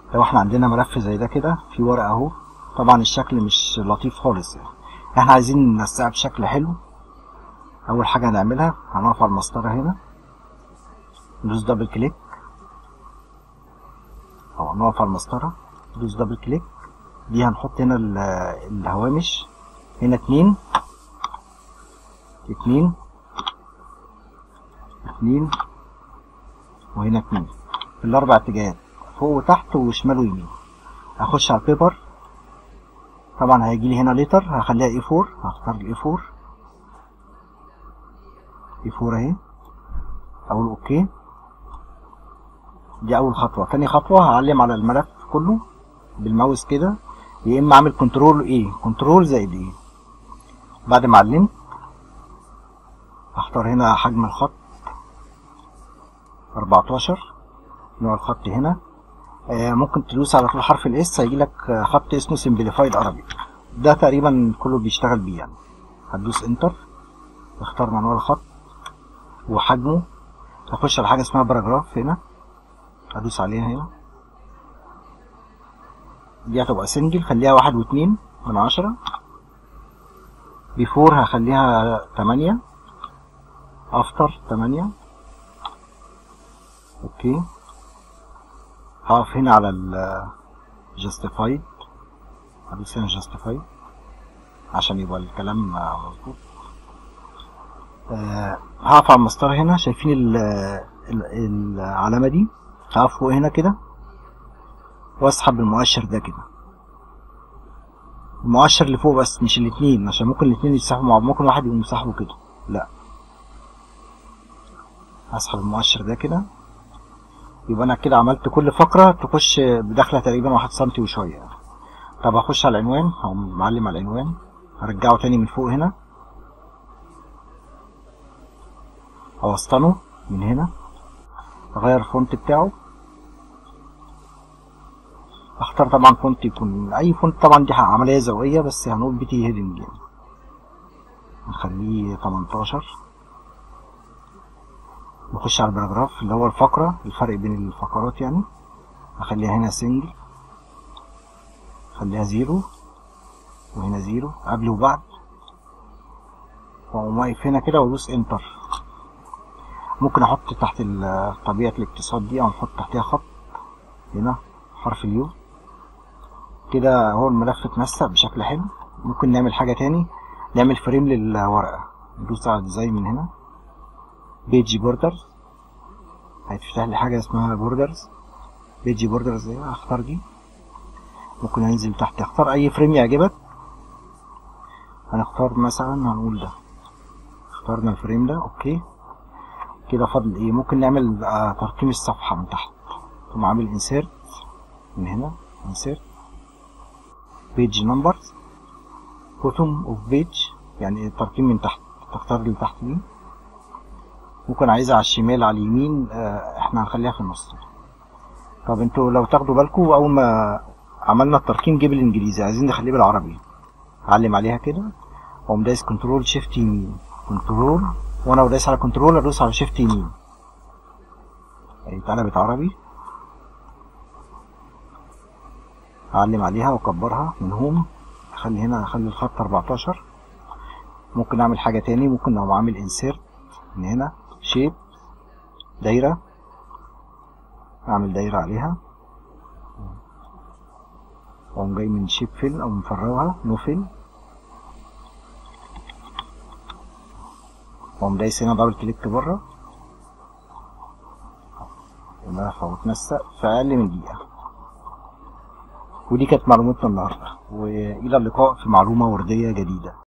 لو احنا عندنا ملف زي ده كده في ورقة اهو طبعا الشكل مش لطيف خالص يعني احنا عايزين ننسقها بشكل حلو اول حاجة هنعملها هنقف على المسطرة هنا ندوس دبل كليك او نقف على المسطرة ندوس دبل كليك دي هنحط هنا ال- الهوامش هنا اتنين اتنين اتنين وهنا اتنين في الاربع اتجاهات فوق وتحت وشمال ويمين هخش على البيبر طبعا هيجي لي هنا ليتر هخليها اي 4 هختار الاي 4 اي 4 اهي اقول اوكي دي اول خطوه تاني خطوه هعلم على الملف كله بالماوس كده يا اما اعمل كنترول ايه كنترول زائد ايه بعد ما علمت هختار هنا حجم الخط 14 نوع الخط هنا آه، ممكن تدوس على طول حرف الاس هيجي لك خط اسمه سمبليفايد عربي ده تقريبا كله بيشتغل بيه يعني هتدوس انتر اختار معنوع الخط وحجمه هخش على حاجه اسمها باراجراف هنا هدوس عليها هنا دي هتبقى سنجل خليها واحد واتنين من عشرة بيفور هخليها تمانية افتر تمانية اوكي هقف هنا على ال justified هدوس هنا justified عشان يبقى الكلام مظبوط آه، هقف على المسطرة هنا شايفين ال- ال- العلامة دي هقف فوق هنا كده واسحب المؤشر ده كده المؤشر اللي فوق بس مش الاتنين عشان ممكن الاتنين يتسحبوا مع بعض ممكن واحد يقوم سحبه كده لا هسحب المؤشر ده كده يبقى انا كده عملت كل فقرة تخش بداخلة تقريبا واحد سنتي وشوية طب هخش على العنوان هقوم معلم على العنوان هرجعه تاني من فوق هنا اوسطنه من هنا اغير الفونت بتاعه اختار طبعا فونت يكون اي فونت طبعا دي عملية ذوقية بس هنقول بي تي هيدنج يعني نخليه 18 نخش على الباراجراف اللي هو الفقرة الفرق بين الفقرات يعني اخليها هنا سنجل خليها زيرو وهنا زيرو قبل وبعد واقوم واقف هنا كده وادوس انتر ممكن احط تحت ال- طبيعة الاقتصاد دي او نحط تحتها خط هنا حرف اليو كده هو الملف اتنسق بشكل حلو ممكن نعمل حاجة تاني نعمل فريم للورقة ندوس على ديزاين من هنا بيجي بوردرز هيتفتح لي حاجة اسمها بوردرز بيجي بوردرز دي هختار دي ممكن هننزل تحت اختار اي فريم يعجبك هنختار مثلا هنقول ده اخترنا الفريم ده اوكي كده فاضل ايه ممكن نعمل آه، ترقيم الصفحة من تحت ثم عامل انسيرت من هنا انسيرت بيج نمبرز بوتوم اوف بيج يعني الترقيم من تحت تختار اللي تحت دي ممكن عايزها على الشمال على اليمين آه، احنا هنخليها في النص طب انتوا لو تاخدوا بالكم اول ما عملنا الترقيم جه بالانجليزي عايزين نخليه بالعربي علم عليها كده واقوم دايس كنترول شيفت يمين كنترول وانا دايس على كنترول ادوس على شيفت يمين اهي اتقلبت عربي اعلم عليها واكبرها من هوم اخلي هنا اخلي الخط 14 ممكن اعمل حاجة تاني ممكن اقوم عامل انسيرت من هنا شيب دايرة اعمل دايرة عليها واقوم جاي من شيب فيل او مفرغها نو فيل واقوم دايس هنا دبل كليك بره الملف اهو اتنسق في اقل من دقيقة ودي كانت معلومتنا النهاردة والى اللقاء في معلومة وردية جديدة